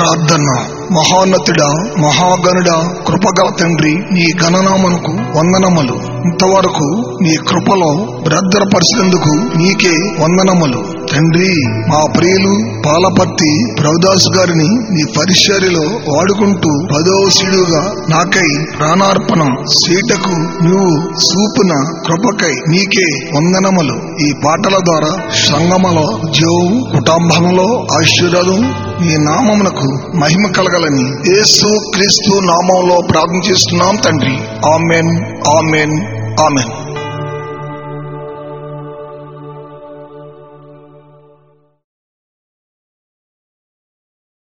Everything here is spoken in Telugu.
ప్రార్థన మహోన్నతుడా మహాగణుడా కృపగల తండ్రి నీ గణనామనుకు వందనములు ఇంతవరకు నీ కృపలో భద్రపరిచినందుకు నీకే వందనములు తండ్రి మా ప్రియులు పాలపత్తి ప్రభుదాస్ గారిని నీ పరిచర్యలో వాడుకుంటూ పదోశీడుగా నాకై ప్రాణార్పణం సీటకు నువ్వు చూపున కృపకై నీకే వందనములు ఈ పాటల ద్వారా సంగమలో జీవం కుటుంబంలో ఆశీర్వాదం నీ నామమునకు మహిమ కలగలని యేసు క్రీస్తు నామంలో ప్రార్థన చేస్తున్నాం తండ్రి ఆమెన్ ఆమెన్ ఆమెన్